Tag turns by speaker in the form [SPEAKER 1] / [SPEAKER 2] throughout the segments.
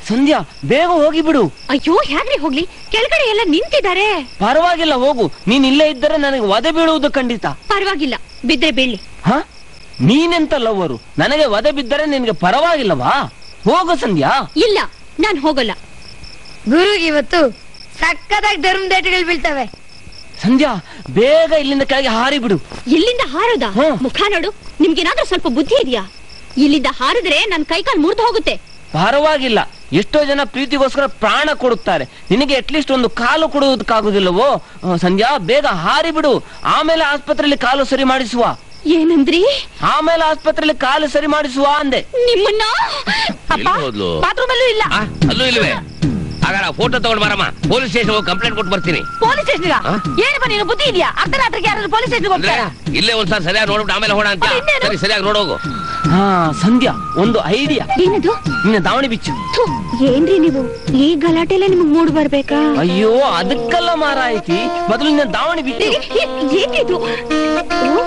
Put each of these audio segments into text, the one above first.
[SPEAKER 1] ಸಂಧ್ಯಾ ಬೇಗ ಹೋಗಿ ಬಿಡು
[SPEAKER 2] ಅಯ್ಯೋ ಹೇಗ್ರಿ ಹೋಗ್ಲಿ ಕೆಳಗಡೆ ಎಲ್ಲ ನಿಂತಿದ್ದಾರೆ
[SPEAKER 1] ಪರವಾಗಿಲ್ಲ ಹೋಗು ನೀನ್ ಇಲ್ಲೇ ಇದ್ದರೆ ನನಗೆ ವಧೆ ಬೀಳುವುದು ಖಂಡಿತ
[SPEAKER 2] ಪರವಾಗಿಲ್ಲ ಬಿದ್ರೆ ಬೀಳ್ಲಿ
[SPEAKER 1] ಹ ನೀನೆಂತ ಲವ್ವರು ನನಗೆ ವಧೆ ಬಿದ್ದರೆ ನಿನ್ಗೆ ಪರವಾಗಿಲ್ಲವಾ ಹೋಗು ಸಂಧ್ಯಾ
[SPEAKER 2] ಇಲ್ಲ ನಾನ್ ಹೋಗಲ್ಲ
[SPEAKER 3] ಗುರು ಇವತ್ತು ಸಕ್ಕದಾಗಿ ಧರ್ಮದೇಟಗಳು ಬೀಳ್ತವೆ
[SPEAKER 1] ಸಂಧ್ಯಾ ಬೇಗ ಇಲ್ಲಿಂದ ಕೆಳಗೆ ಹಾರಿ ಬಿಡು
[SPEAKER 2] ಇಲ್ಲಿಂದ ಹಾರೋದ
[SPEAKER 1] ಹ್ಮ್.
[SPEAKER 2] ಮುಖ ನೋಡು ನಿಮ್ಗೇನಾದ್ರೂ ಸ್ವಲ್ಪ ಬುದ್ಧಿ ಇದೆಯಾ ಇಲ್ಲಿಂದ ಹಾರಿದ್ರೆ ನನ್ ಕೈಕಾಲ್ ಮುರಿದು ಹೋಗುತ್ತೆ
[SPEAKER 1] ಪರವಾಗಿಲ್ಲ ಎಷ್ಟೋ ಜನ ಪ್ರೀತಿಗೋಸ್ಕರ ಪ್ರಾಣ ಕೊಡುತ್ತಾರೆ ನಿನಗೆ ಅಟ್ಲೀಸ್ಟ್ ಒಂದು ಕಾಲು ಕೊಡುವುದಕ್ಕಾಗುದಿಲ್ಲವೋ ಆ, ಸಂಧ್ಯಾ ಬೇಗ ಹಾರಿ ಬಿಡು ಆಮೇಲೆ ಆಸ್ಪತ್ರೆಯಲ್ಲಿ ಕಾಲು ಸರಿ ಮಾಡಿಸುವ
[SPEAKER 2] ಏನಂದ್ರಿ
[SPEAKER 1] ಆಮೇಲೆ ಆಸ್ಪತ್ರೆಯಲ್ಲಿ ಕಾಲು ಸರಿ ಮಾಡಿಸುವ ಅಂದೆ
[SPEAKER 2] ನಿಮ್ಮನ್ನ
[SPEAKER 4] ಎಲ್ಲಿ ಹೋದ್ಲು
[SPEAKER 2] ಬಾತ್ರೂಮ್ ಅಲ್ಲೂ ಇಲ್ಲ
[SPEAKER 4] ಆ, ಅಲ್ಲೂ ಇಲ್ವೇ ಹಾಗಾದ್ರೆ ಫೋಟೋ ತಗೊಂಡ್ ಬರಮ್ಮ ಪೊಲೀಸ್ ಸ್ಟೇಷನ್ ಹೋಗಿ ಕಂಪ್ಲೇಂಟ್ ಕೊಟ್ಟು ಬರ್ತೀನಿ
[SPEAKER 2] ಪೊಲೀಸ್ ಸ್ಟೇಷನ್
[SPEAKER 4] ಆ?
[SPEAKER 2] ಏನು ನೀನು ಬುದ್ಧಿ ಇದೆಯಾ ಅರ್ಧರಾತ್ರಿಗೆ ಯಾರಾದ್ರೂ ಪೊಲೀಸ್ ಸ್ಟೇಷನ್
[SPEAKER 4] ಅಂದ್ರೆ ಇಲ್ಲೇ ಒಂದ್ಸಾರಿ ಸರಿಯಾಗಿ ನೋಡ್ಬಿಟ್ಟು ಆಮೇಲೆ ಹೋಡ ಅಂತ
[SPEAKER 2] ಅದು ಇನ್ನೇನು?
[SPEAKER 4] ಸರಿ ಸರಿಯಾಗಿ ನೋಡೋಗು
[SPEAKER 1] ಹಾ ಸಂಧ್ಯಾ ಒಂದು ಐಡಿಯಾ
[SPEAKER 2] ಏನದು
[SPEAKER 1] ನಿನ್ನ ದಾವಣಿ ಬಿಚ್ಚು
[SPEAKER 2] ಥು, ಏನ್ರಿ ನೀವು ಈ ಗಲಾಟೆಲ್ಲ ನಿಮಗ್ ಮೂಡ್ ಬರ್ಬೇಕಾ
[SPEAKER 1] ಅಯ್ಯೋ ಅದಕ್ಕೆಲ್ಲ ಮಾರಾಯಿತಿ ಮೊದಲು ನಿನ್ನ ದಾವಣಿ ಬಿಚ್ಚು
[SPEAKER 2] ಏ- ಏ- ಏನಿದು ಓ,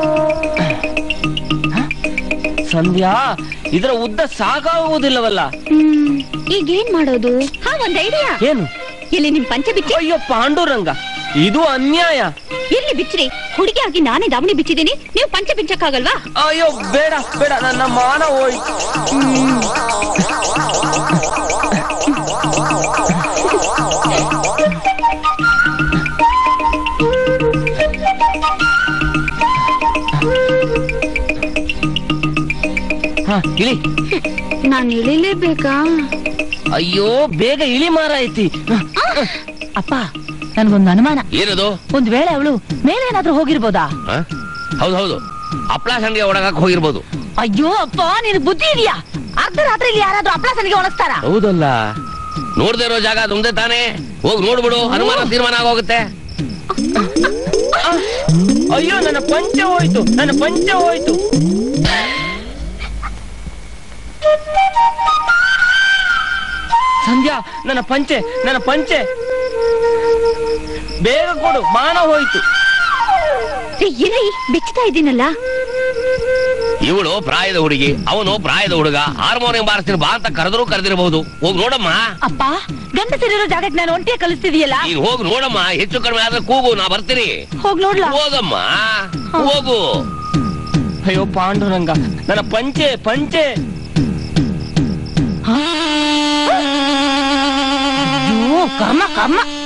[SPEAKER 1] ಸಂಧ್ಯಾ ಇದರ ಉದ್ದ ಸಾಕಾಗುವುದಿಲ್ಲವಲ್ಲ
[SPEAKER 2] ಹ್ಮ್, ಈಗೇನ್ ಮಾಡೋದು ಹಾ ಒಂದ್ ಐಡಿಯಾ
[SPEAKER 1] ಏನು
[SPEAKER 2] ಇಲ್ಲಿ ನಿಮ್ ಪಂಚ ಬಿಚ್ಚಿ
[SPEAKER 1] ಅಯ್ಯೋ ಪಾಂಡುರಂಗ ಇದು ಅನ್ಯಾಯ
[SPEAKER 2] ಇಲ್ಲಿ ಬಿಚ್ಚ್ರಿ ಹುಡುಗಿ ಆಗಿ ನಾನೇ ದಾವಣಿ ಬಿಚ್ಚಿದ್ದೀನಿ ನೀವು ಪಂಚ ಬಿಚ್ಚಕ್ಕಾಗಲ್ವಾ
[SPEAKER 1] ಅಯ್ಯೋ ಬೇಡ ಬೇಡ ನನ್ನ ಮಾನ ಹೋಯ್ತು ಹಾ ಇಳಿ
[SPEAKER 2] ನಾನ್ ಇಳಿಲೇಬೇಕಾ
[SPEAKER 1] ಅಯ್ಯೋ ಬೇಗ ಇಳಿ ಮಾರಾಯ್ತಿ
[SPEAKER 5] ಅಪ್ಪ ನನ್ಗೊಂದು ಅನುಮಾನ
[SPEAKER 4] ಏನದು
[SPEAKER 5] ಒಂದ್ ವೇಳೆ ಅವಳು ಮೇಲೇನಾದ್ರೂ ಹೋಗಿರ್ಬೋದಾ
[SPEAKER 4] ಆ? ಹೌದು ಹೌದು ಹಪ್ಳ ಸಂಡಿಗೆ ಒಳಗಕ್ಕೆ ಹೋಗಿರ್ಬೋದು
[SPEAKER 5] ಅಯ್ಯೋ ಅಪ್ಪ ನಿನ್ ಬುದ್ಧಿ ಇದೆಯಾ ಅರ್ಧ ರಾತ್ರಿಲಿ ಯಾರಾದ್ರೂ ಹಪ್ಳ ಸನಿಗೆ ಒಣಗಿಸ್ತಾರ
[SPEAKER 4] ಹೌದಲ್ಲ ನೋಡ್ದೇ ಇರೋ ಜಾಗ ಅದೊಂದೇ ತಾನೇ ಹೋಗಿ ನೋಡ್ಬಿಡು ಅನುಮಾನ ತೀರ್ಮಾನ ಆಗೋಗುತ್ತೆ
[SPEAKER 1] ಅಯ್ಯೋ ನನ್ನ ಪಂಚ ಹೋಯ್ತು ನನ್ನ ಪಂಚ ಹೋಯ್ತು ಸಂಧ್ಯಾ ನನ್ನ ಪಂಚೆ ನನ್ನ ಪಂಚೆ ಬೇಗ ಕೊಡು ಮಾನ ಹೋಯ್ತು
[SPEAKER 2] ಏನೇ ಬಿಚ್ಚುತ್ತಾ ಇದ್ದೀನಲ್ಲ
[SPEAKER 4] ಇವಳು ಪ್ರಾಯದ ಹುಡುಗಿ ಅವನು ಪ್ರಾಯದ ಹುಡುಗ ಹಾರ್ಮೋನಿಯಂ ಬಾರಿಸ್ತೀನಿ ಬಾ ಅಂತ ಕರೆದ್ರು ಕರೆದಿರಬಹುದು ಹೋಗಿ ನೋಡಮ್ಮ
[SPEAKER 5] ಅಪ್ಪ ಗಂಡಸರಿರೋ ಜಾಗಕ್ಕೆ ನಾನು ಒಂಟಿಯ ಕಲಿಸ್ತಿದೀಯಲ್ಲ
[SPEAKER 4] ನೀನ್ ಹೋಗಿ ನೋಡಮ್ಮ ಹೆಚ್ಚು ಕಡಿಮೆ ಆದ್ರೆ ಕೂಗು ನಾ ಬರ್ತೀನಿ
[SPEAKER 5] ಹೋಗ್ ನೋಡ್ಲಾ
[SPEAKER 4] ಹೋಗಮ್ಮ ಹೋಗು
[SPEAKER 1] ಅಯ್ಯೋ ಪಾಂಡುರಂಗ ನನ್ನ ಪಂಚೆ ಪಂಚೆ
[SPEAKER 5] ಅಯ್ಯೋ ಕರ್ಮ ಕರ್ಮ